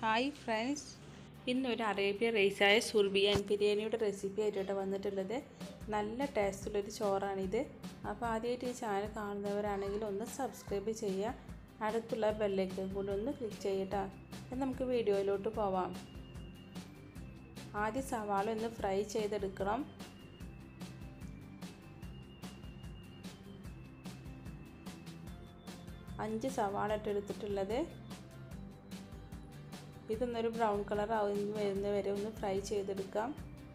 hi friends ഇന്നൊരു Arabian റൈസായ zurbian ബിരിയാണിയുടെ റെസിപ്പി ആയിട്ടാണ് വന്നിട്ടുള്ളത് നല്ല ടേസ്റ്റുള്ളൊരു ചോറാണിത് അപ്പോൾ ആദ്യമായിട്ട് ഈ ചാനൽ കാണുന്നവരാണെങ്കിൽ ഒന്ന് സബ്സ്ക്രൈബ് ചെയ്യുക അടുത്തുള്ള ബെല്ലൈക്കൻ കൂടി ഒന്ന് ക്ലിക്ക് ചെയ്യട്ടോ അപ്പം നമുക്ക് വീഡിയോയിലോട്ട് പോവാം ആദ്യം സവാള ഒന്ന് ഫ്രൈ ചെയ്തെടുക്കണം അഞ്ച് സവാള ഇട്ട് എടുത്തിട്ടുള്ളത് ഇതൊന്നൊരു ബ്രൗൺ കളർ ആവുന്ന വരുന്ന വരെ ഒന്ന് ഫ്രൈ ചെയ്തെടുക്കാം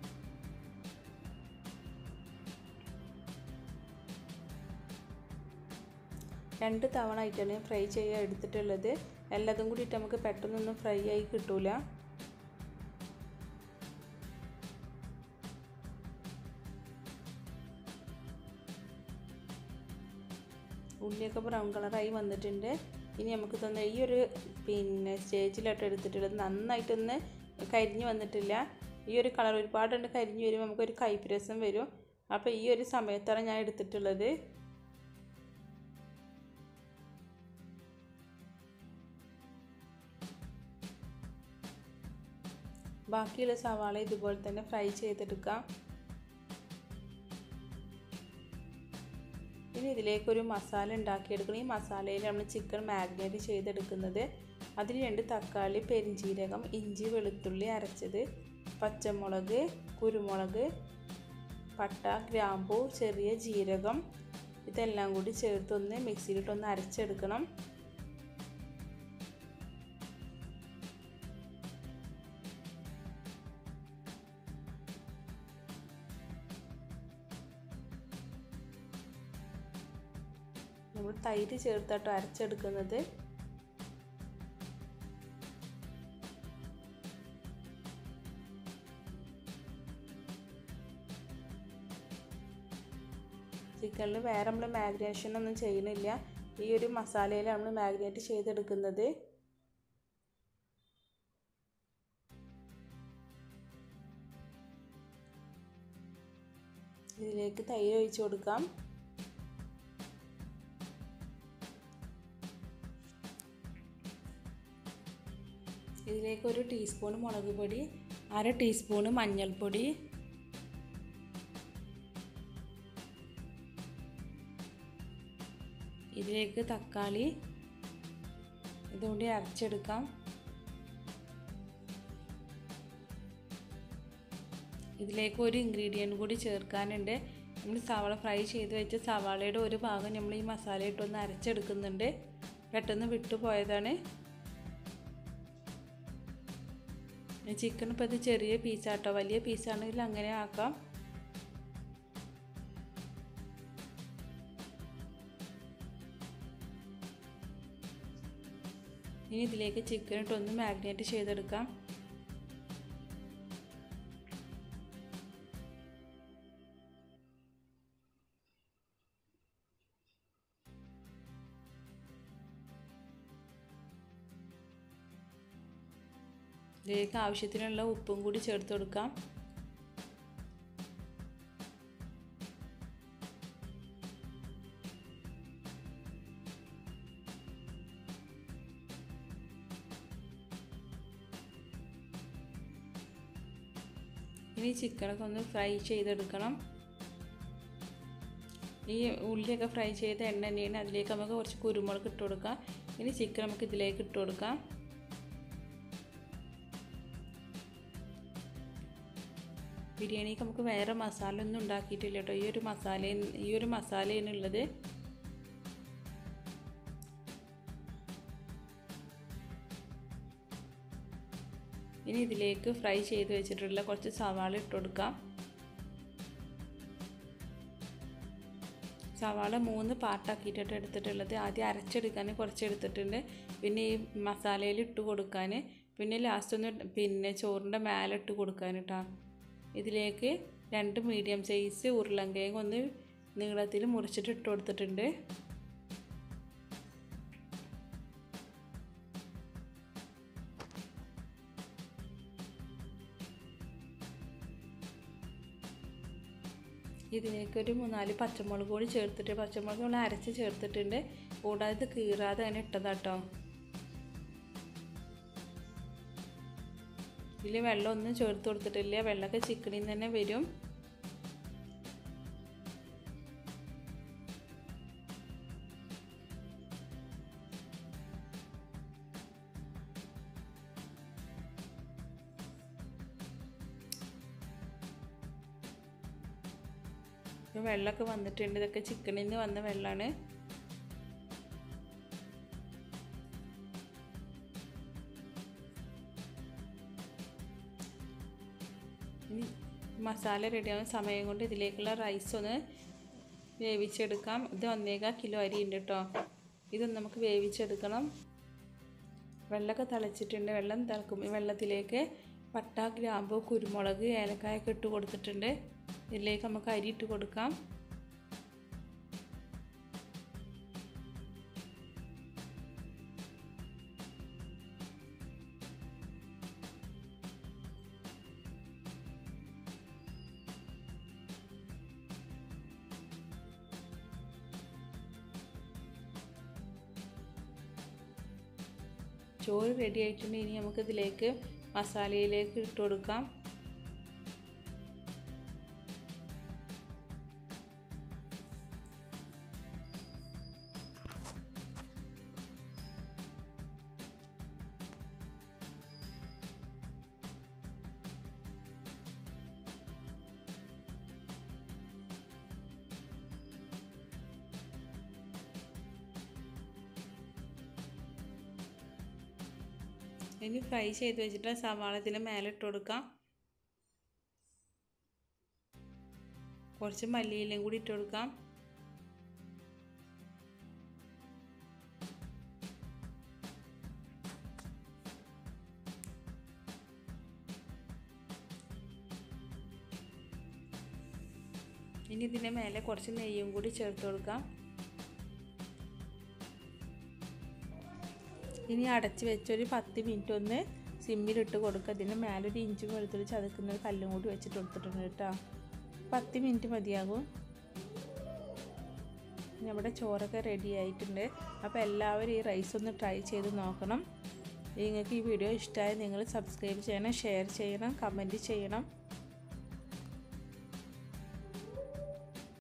രണ്ട് തവണ ആയിട്ടാണ് ഫ്രൈ ചെയ്യാൻ എടുത്തിട്ടുള്ളത് എല്ലാതും കൂടിയിട്ട് നമുക്ക് പെട്ടെന്നൊന്നും ഫ്രൈ ആയി കിട്ടൂല ഉള്ളിയൊക്കെ ബ്രൗൺ കളറായി വന്നിട്ടുണ്ട് ഇനി നമുക്ക് തന്നെ ഈ ഒരു പിന്നെ സ്റ്റേജിലോട്ട് എടുത്തിട്ടുള്ളത് നന്നായിട്ടൊന്ന് കരിഞ്ഞ് വന്നിട്ടില്ല ഈ ഒരു കളർ ഒരുപാടുണ്ട് കരിഞ്ഞ് വരുമ്പോൾ നമുക്കൊരു കയ്പ്പ് രസം വരും അപ്പോൾ ഈ ഒരു സമയത്താണ് ഞാൻ എടുത്തിട്ടുള്ളത് ബാക്കിയുള്ള സവാള ഇതുപോലെ തന്നെ ഫ്രൈ ചെയ്തെടുക്കാം ഇനി ഇതിലേക്കൊരു മസാല ഉണ്ടാക്കിയെടുക്കണം ഈ മസാലയിൽ നമ്മൾ ചിക്കൻ മാഗ്നേറ്റ് ചെയ്തെടുക്കുന്നത് അതിൽ രണ്ട് തക്കാളി പെരിഞ്ചീരകം ഇഞ്ചി വെളുത്തുള്ളി അരച്ചത് പച്ചമുളക് കുരുമുളക് പട്ട ഗ്രാമ്പൂ ചെറിയ ജീരകം ഇതെല്ലാം കൂടി ചേർത്തൊന്ന് മിക്സിയിലിട്ടൊന്ന് അരച്ചെടുക്കണം നമ്മൾ തൈര് ചേർത്താട്ടോ അരച്ചെടുക്കുന്നത് ചിക്കനിൽ വേറെ നമ്മൾ മാഗ്നേഷൻ ഒന്നും ചെയ്യുന്നില്ല ഈ ഒരു മസാലയിൽ നമ്മൾ മാഗ്നേറ്റ് ചെയ്തെടുക്കുന്നത് ഇതിലേക്ക് തൈര് ഒഴിച്ചു കൊടുക്കാം ഇതിലേക്ക് ഒരു ടീസ്പൂൺ മുളക് പൊടി അര ടീസ്പൂൺ മഞ്ഞൾപ്പൊടി ഇതിലേക്ക് തക്കാളി ഇതുകൊണ്ട് അരച്ചെടുക്കാം ഇതിലേക്ക് ഒരു ഇൻഗ്രീഡിയൻറ്റ് കൂടി ചേർക്കാനുണ്ട് നമ്മൾ സവാള ഫ്രൈ ചെയ്ത് വെച്ച സവാളയുടെ ഒരു ഭാഗം നമ്മൾ ഈ മസാല ഇട്ടൊന്ന് അരച്ചെടുക്കുന്നുണ്ട് പെട്ടെന്ന് വിട്ടുപോയതാണ് ചിക്കൻ ഇപ്പോൾ ഇത് ചെറിയ പീസാട്ടോ വലിയ പീസാണെങ്കിൽ അങ്ങനെ ആക്കാം ഇനി ഇതിലേക്ക് ചിക്കൻ ഇട്ടൊന്ന് മാഗ്നേറ്റ് ചെയ്തെടുക്കാം ഇതിലേക്ക് ആവശ്യത്തിനുള്ള ഉപ്പും കൂടി ചേർത്ത് കൊടുക്കാം ഇനി ചിക്കനൊക്കെ ഒന്ന് ഫ്രൈ ചെയ്തെടുക്കണം ഈ ഉള്ളിയൊക്കെ ഫ്രൈ ചെയ്ത എണ്ണ തന്നെയാണ് അതിലേക്ക് നമുക്ക് കുറച്ച് കുരുമുളക് ഇട്ട് കൊടുക്കാം ഇനി ചിക്കൻ നമുക്ക് ഇതിലേക്ക് ഇട്ട് കൊടുക്കാം ബിരിയാണിക്ക് നമുക്ക് വേറെ മസാല ഒന്നും ഉണ്ടാക്കിയിട്ടില്ല കേട്ടോ ഈ ഒരു മസാല ഈ ഒരു മസാലയാണ് ഉള്ളത് ഇനി ഇതിലേക്ക് ഫ്രൈ ചെയ്ത് വെച്ചിട്ടുള്ള കുറച്ച് സവാള ഇട്ട് കൊടുക്കാം സവാള മൂന്ന് പാർട്ടാക്കിയിട്ടാണ് എടുത്തിട്ടുള്ളത് ആദ്യം അരച്ചെടുക്കാൻ കുറച്ച് എടുത്തിട്ടുണ്ട് പിന്നെ ഈ മസാലയിൽ ഇട്ട് കൊടുക്കാൻ പിന്നെ ലാസ്റ്റ് ഒന്ന് പിന്നെ ചോറിൻ്റെ മേലെ ഇട്ട് കൊടുക്കാൻ കേട്ടോ ഇതിലേക്ക് രണ്ട് മീഡിയം സൈസ് ഉരുളൻകിഴങ്ങ് ഒന്ന് നീളത്തിൽ മുറിച്ചിട്ട് ഇട്ട് കൊടുത്തിട്ടുണ്ട് ഇതിലേക്കൊരു മൂന്നാല് പച്ചമുളക് കൂടി ചേർത്തിട്ട് പച്ചമുളക് നമ്മൾ അരച്ച് ചേർത്തിട്ടുണ്ട് കൂടാതെ ഇത് കീറാതെ തന്നെ ഇട്ടതാട്ടോ ഇതിൽ വെള്ളം ഒന്നും ചേർത്ത് കൊടുത്തിട്ടില്ല വെള്ളമൊക്കെ ചിക്കനിൽ നിന്ന് തന്നെ വരും ഇപ്പോൾ വെള്ളമൊക്കെ വന്നിട്ടുണ്ട് ഇതൊക്കെ ചിക്കനിൽ നിന്ന് വന്ന വെള്ളമാണ് ഇനി മസാല റെഡിയാവുന്ന സമയം കൊണ്ട് ഇതിലേക്കുള്ള റൈസ് ഒന്ന് വേവിച്ചെടുക്കാം ഇത് ഒന്നേകാൽ കിലോ അരി ഉണ്ട് കേട്ടോ ഇതൊന്ന് നമുക്ക് വേവിച്ചെടുക്കണം വെള്ളമൊക്കെ തിളച്ചിട്ടുണ്ട് വെള്ളം തിളക്കും ഈ വെള്ളത്തിലേക്ക് പട്ട ഗ്രാമ്പു കുരുമുളക് ഏലക്കായൊക്കെ ഇട്ട് കൊടുത്തിട്ടുണ്ട് ഇതിലേക്ക് നമുക്ക് അരി ഇട്ട് കൊടുക്കാം ചോറ് റെഡി ആയിട്ടുണ്ട് ഇനി നമുക്ക് ഇതിലേക്ക് മസാലയിലേക്ക് ഇട്ട് കൊടുക്കാം ഇനി ഫ്രൈ ചെയ്ത് വെച്ചിട്ട് സവാളത്തിന് മേലെ ഇട്ട് കൊടുക്കാം കുറച്ച് മല്ലിയിലും കൂടി ഇട്ട് കൊടുക്കാം ഇനി ഇതിൻ്റെ മേലെ കുറച്ച് നെയ്യും കൂടി ചേർത്ത് കൊടുക്കാം ഇനി അടച്ച് വെച്ചൊരു പത്ത് മിനിറ്റ് ഒന്ന് സിമ്മിലിട്ട് കൊടുക്കുക ഇതിന് മേലൊരു ഇഞ്ചും വെളുത്തുള്ളി ചതക്കുന്ന ഒരു കല്ലും കൂടി വെച്ചിട്ട് കൊടുത്തിട്ടുണ്ട് കേട്ടോ പത്ത് മിനിറ്റ് മതിയാകും നമ്മുടെ ചോറൊക്കെ റെഡി ആയിട്ടുണ്ട് അപ്പോൾ എല്ലാവരും ഈ റൈസ് ഒന്ന് ട്രൈ ചെയ്ത് നോക്കണം നിങ്ങൾക്ക് ഈ വീഡിയോ ഇഷ്ടമായി നിങ്ങൾ സബ്സ്ക്രൈബ് ചെയ്യണം ഷെയർ ചെയ്യണം കമൻറ്റ് ചെയ്യണം